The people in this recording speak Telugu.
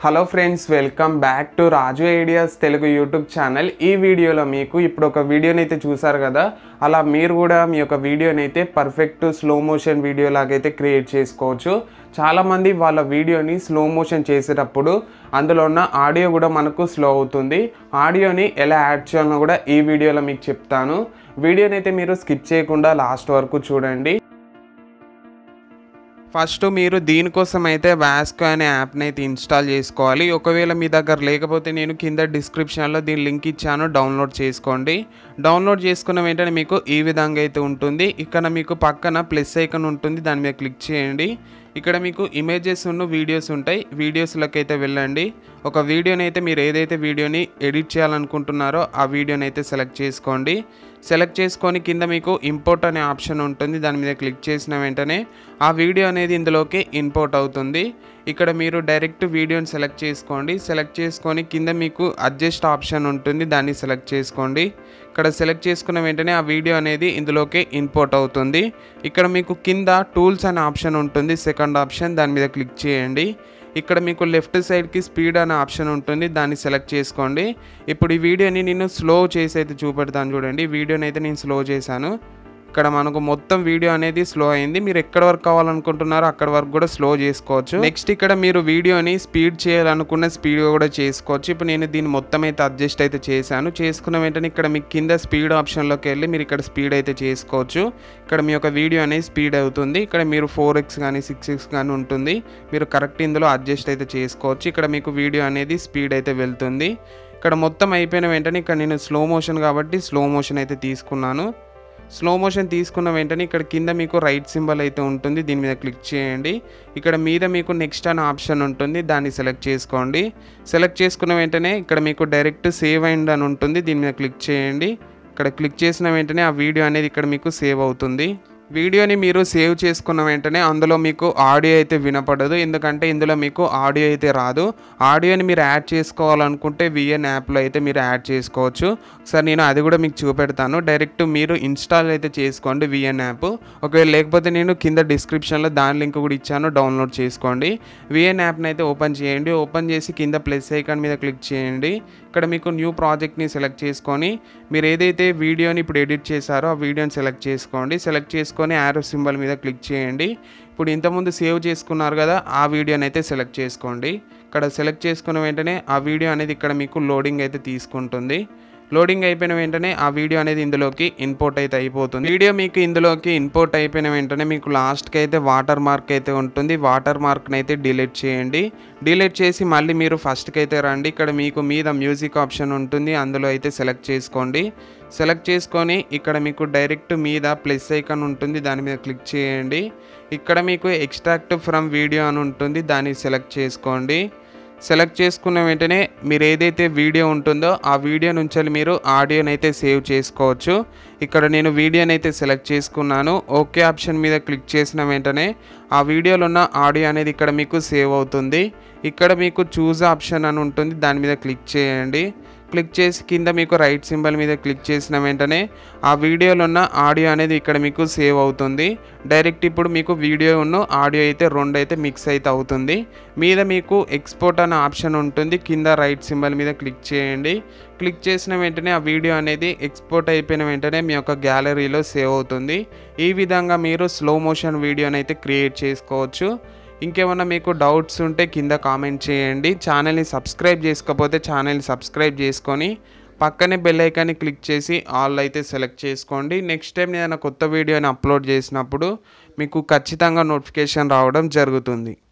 hello friends welcome back to Raju ideas Telugu YouTube channel ఈ వీడియోలో మీకు ఇప్పుడు ఒక వీడియోని అయితే చూసారు కదా అలా మీరు కూడా మీ యొక్క వీడియోని అయితే పర్ఫెక్ట్ స్లో మోషన్ వీడియో లాగైతే క్రియేట్ చేసుకోవచ్చు చాలామంది వాళ్ళ వీడియోని స్లో మోషన్ చేసేటప్పుడు అందులో ఉన్న ఆడియో కూడా మనకు స్లో అవుతుంది ఆడియోని ఎలా యాడ్ చేయాలో కూడా ఈ వీడియోలో మీకు చెప్తాను వీడియోని అయితే మీరు స్కిప్ చేయకుండా లాస్ట్ వరకు చూడండి ఫస్ట్ మీరు దీనికోసం అయితే వాస్కో అనే యాప్ని అయితే ఇన్స్టాల్ చేసుకోవాలి ఒకవేళ మీ దగ్గర లేకపోతే నేను కింద డిస్క్రిప్షన్లో దీని లింక్ ఇచ్చాను డౌన్లోడ్ చేసుకోండి డౌన్లోడ్ చేసుకున్న వెంటనే మీకు ఈ విధంగా అయితే ఉంటుంది ఇక్కడ మీకు పక్కన ప్లస్ ఐకన్ ఉంటుంది దాని మీద క్లిక్ చేయండి ఇక్కడ మీకు ఇమేజెస్ ఉన్న వీడియోస్ ఉంటాయి వీడియోస్లోకి అయితే వెళ్ళండి ఒక వీడియోని అయితే మీరు ఏదైతే వీడియోని ఎడిట్ చేయాలనుకుంటున్నారో ఆ వీడియోని అయితే సెలెక్ట్ చేసుకోండి సెలెక్ట్ చేసుకొని కింద మీకు ఇంపోర్ట్ అనే ఆప్షన్ ఉంటుంది దాని మీద క్లిక్ చేసిన వెంటనే ఆ వీడియో అనేది ఇందులోకి ఇంపోర్ట్ అవుతుంది ఇక్కడ మీరు డైరెక్ట్ వీడియోని సెలెక్ట్ చేసుకోండి సెలెక్ట్ చేసుకొని కింద మీకు అడ్జస్ట్ ఆప్షన్ ఉంటుంది దాన్ని సెలెక్ట్ చేసుకోండి ఇక్కడ సెలెక్ట్ చేసుకున్న వెంటనే ఆ వీడియో అనేది ఇందులోకి ఇంపోర్ట్ అవుతుంది ఇక్కడ మీకు కింద టూల్స్ అనే ఆప్షన్ ఉంటుంది సెకండ్ ఆప్షన్ దాని మీద క్లిక్ చేయండి ఇక్కడ మీకు లెఫ్ట్ సైడ్కి స్పీడ్ అనే ఆప్షన్ ఉంటుంది దాన్ని సెలెక్ట్ చేసుకోండి ఇప్పుడు ఈ వీడియోని నేను స్లో చేసి అయితే చూపెడతాను చూడండి ఈ వీడియోని అయితే నేను స్లో చేశాను ఇక్కడ మనకు మొత్తం వీడియో అనేది స్లో అయింది మీరు ఎక్కడ వరకు కావాలనుకుంటున్నారో అక్కడ వరకు కూడా స్లో చేసుకోవచ్చు నెక్స్ట్ ఇక్కడ మీరు వీడియోని స్పీడ్ చేయాలనుకున్న స్పీడ్ కూడా చేసుకోవచ్చు ఇప్పుడు నేను దీన్ని మొత్తం అయితే అడ్జస్ట్ అయితే చేశాను చేసుకున్న వెంటనే ఇక్కడ మీకు కింద స్పీడ్ ఆప్షన్లోకి వెళ్ళి మీరు ఇక్కడ స్పీడ్ అయితే చేసుకోవచ్చు ఇక్కడ మీ యొక్క వీడియో అనేది స్పీడ్ అవుతుంది ఇక్కడ మీరు ఫోర్ ఎక్స్ కానీ సిక్స్ ఎక్స్ కానీ ఉంటుంది మీరు కరెక్ట్ ఇందులో అడ్జస్ట్ అయితే చేసుకోవచ్చు ఇక్కడ మీకు వీడియో అనేది స్పీడ్ అయితే వెళ్తుంది ఇక్కడ మొత్తం అయిపోయిన వెంటనే ఇక్కడ నేను స్లో మోషన్ కాబట్టి స్లో మోషన్ అయితే తీసుకున్నాను స్లో మోషన్ తీసుకున్న వెంటనే ఇక్కడ కింద మీకు రైట్ సింబల్ అయితే ఉంటుంది దీని మీద క్లిక్ చేయండి ఇక్కడ మీద మీకు నెక్స్ట్ అనే ఆప్షన్ ఉంటుంది దాన్ని సెలెక్ట్ చేసుకోండి సెలెక్ట్ చేసుకున్న వెంటనే ఇక్కడ మీకు డైరెక్ట్ సేవ్ అయిండ్ అని ఉంటుంది దీని మీద క్లిక్ చేయండి ఇక్కడ క్లిక్ చేసిన వెంటనే ఆ వీడియో అనేది ఇక్కడ మీకు సేవ్ అవుతుంది వీడియోని మీరు సేవ్ చేసుకున్న వెంటనే అందులో మీకు ఆడియో అయితే వినపడదు ఎందుకంటే ఇందులో మీకు ఆడియో అయితే రాదు ఆడియోని మీరు యాడ్ చేసుకోవాలనుకుంటే విఎన్ యాప్లో అయితే మీరు యాడ్ చేసుకోవచ్చు ఒకసారి నేను అది కూడా మీకు చూపెడతాను డైరెక్ట్ మీరు ఇన్స్టాల్ అయితే చేసుకోండి విఎన్ యాప్ ఒకవేళ లేకపోతే నేను కింద డిస్క్రిప్షన్లో దాని లింక్ కూడా ఇచ్చాను డౌన్లోడ్ చేసుకోండి విఎన్ యాప్ని అయితే ఓపెన్ చేయండి ఓపెన్ చేసి కింద ప్లస్ ఐకాన్ మీద క్లిక్ చేయండి ఇక్కడ మీకు న్యూ ప్రాజెక్ట్ని సెలెక్ట్ చేసుకొని మీరు ఏదైతే వీడియోని ఇప్పుడు ఎడిట్ చేశారో ఆ వీడియోని సెలెక్ట్ చేసుకోండి సెలెక్ట్ చేసుకొని యారో సింబల్ మీద క్లిక్ చేయండి ఇప్పుడు ఇంతకుముందు సేవ్ చేసుకున్నారు కదా ఆ వీడియోని అయితే సెలెక్ట్ చేసుకోండి ఇక్కడ సెలెక్ట్ చేసుకున్న వెంటనే ఆ వీడియో అనేది ఇక్కడ మీకు లోడింగ్ అయితే తీసుకుంటుంది లోడింగ్ అయిపోయిన వెంటనే ఆ వీడియో అనేది ఇందులోకి ఇంపోర్ట్ అయితే అయిపోతుంది వీడియో మీకు ఇందులోకి ఇంపోర్ట్ అయిపోయిన వెంటనే మీకు లాస్ట్కి అయితే వాటర్ మార్క్ అయితే ఉంటుంది వాటర్ మార్క్ని అయితే డిలీట్ చేయండి డిలీట్ చేసి మళ్ళీ మీరు ఫస్ట్కి అయితే రండి ఇక్కడ మీకు మీద మ్యూజిక్ ఆప్షన్ ఉంటుంది అందులో అయితే సెలెక్ట్ చేసుకోండి సెలెక్ట్ చేసుకొని ఇక్కడ మీకు డైరెక్ట్ మీద ప్లస్ ఐకాన్ ఉంటుంది దాని మీద క్లిక్ చేయండి ఇక్కడ మీకు ఎక్స్ట్రాక్ట్ ఫ్రమ్ వీడియో అని ఉంటుంది దాన్ని సెలెక్ట్ చేసుకోండి సెలెక్ట్ చేసుకున్న వెంటనే మీరు ఏదైతే వీడియో ఉంటుందో ఆ వీడియో నుంచి మీరు ఆడియోని అయితే సేవ్ చేసుకోవచ్చు ఇక్కడ నేను వీడియోని అయితే సెలెక్ట్ చేసుకున్నాను ఓకే ఆప్షన్ మీద క్లిక్ చేసిన వెంటనే ఆ వీడియోలో ఉన్న ఆడియో అనేది ఇక్కడ మీకు సేవ్ అవుతుంది ఇక్కడ మీకు చూజ్ ఆప్షన్ అని ఉంటుంది దాని మీద క్లిక్ చేయండి క్లిక్ చేసి కింద మీకు రైట్ సింబల్ మీద క్లిక్ చేసిన వెంటనే ఆ వీడియోలో ఉన్న ఆడియో అనేది ఇక్కడ మీకు సేవ్ అవుతుంది డైరెక్ట్ ఇప్పుడు మీకు వీడియో ఉన్న ఆడియో అయితే రెండు అయితే మిక్స్ అయితే అవుతుంది మీద మీకు ఎక్స్పోర్ట్ అనే ఆప్షన్ ఉంటుంది కింద రైట్ సింబల్ మీద క్లిక్ చేయండి క్లిక్ చేసిన వెంటనే ఆ వీడియో అనేది ఎక్స్పోర్ట్ అయిపోయిన వెంటనే మీ యొక్క గ్యాలరీలో సేవ్ అవుతుంది ఈ విధంగా మీరు స్లో మోషన్ వీడియోని అయితే క్రియేట్ చేసుకోవచ్చు ఇంకేమన్నా మీకు డౌట్స్ ఉంటే కింద కామెంట్ చేయండి ఛానల్ని సబ్స్క్రైబ్ చేసుకోకపోతే ఛానల్ని సబ్స్క్రైబ్ చేసుకొని పక్కనే బెల్ ఐకాన్ని క్లిక్ చేసి ఆల్ అయితే సెలెక్ట్ చేసుకోండి నెక్స్ట్ టైం ఏదైనా కొత్త వీడియోని అప్లోడ్ చేసినప్పుడు మీకు ఖచ్చితంగా నోటిఫికేషన్ రావడం జరుగుతుంది